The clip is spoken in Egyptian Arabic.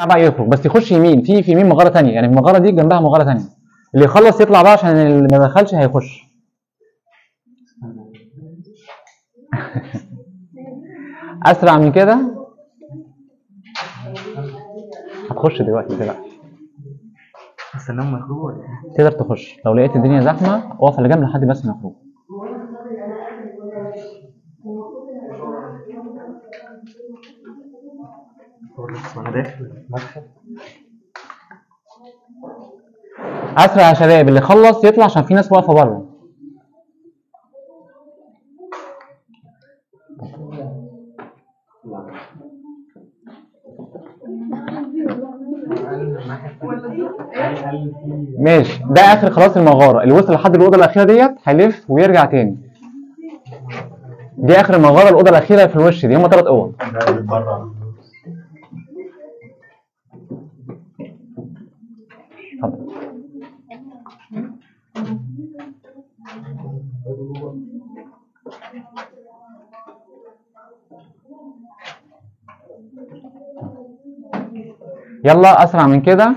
بقى يخرج بس يخش يمين في في يمين مغاره ثانيه يعني المغاره دي جنبها مغاره ثانيه اللي يخلص يطلع بقى عشان اللي ما دخلش هيخش اسرع من كده هتخش دلوقتي كده استناهم يخرجوا ولا ايه؟ تقدر تخش لو لقيت الدنيا زحمه اقف على جنب لحد بس ما يخرجوا وانا داخل المدخل اسرع يا شباب اللي خلص يطلع عشان في ناس واقفه بره ماشي ده اخر خلاص المغاره اللي وصل لحد الاوضه الاخيره ديت هيلف ويرجع تاني دي اخر المغاره الاوضه الاخيره في الوش دي هم ثلاث اوض اتفضل يلا اسرع من كده